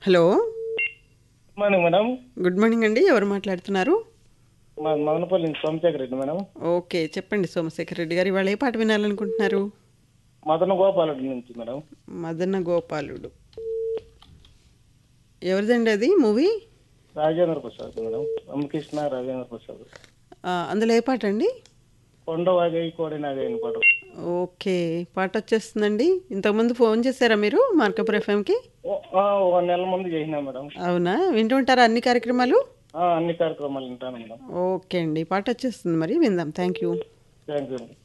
hello good morning madam good morning అండి ఎవరు మాట్లాడుతున్నారు మా మదనపల్లి నుంచి సోమశేఖర్ రెడ్డి మేడం ఓకే చెప్పండి సోమశేఖర్ రెడ్డి గారు ఇవాళ ఏ పాట వినాలనుకుంటున్నారు మదన గోపాలరెడ్డి నుంచి మేడం మదన గోపాలుడు ఎవరిదండి అది మూవీ రాజేంద్ర ప్రసాద్ మేడం రామకృష్ణ రాజేంద్ర ప్రసాద్ ఆ, అందులో ఏ పాట అండి కొండవాగై కోడినాగైన పాట ఓకే పాట వచ్చేస్తుందండి ఇంతకుముందు ఫోన్ చేశారా మీరు మార్కపుర్ ఎఫ్ఎంకి ఓ- ఆ, ఒక నెల ముందు చేసినా మేడం అవునా వింటూ ఉంటారా అన్ని కార్యక్రమాలు ఆ, అన్ని కార్యక్రమాలు వింటాను మేడం ఓకే అండి పాట వచ్చేస్తుంది మరి విందాం థ్యాంక్ యూ థ్యాంక్ యూ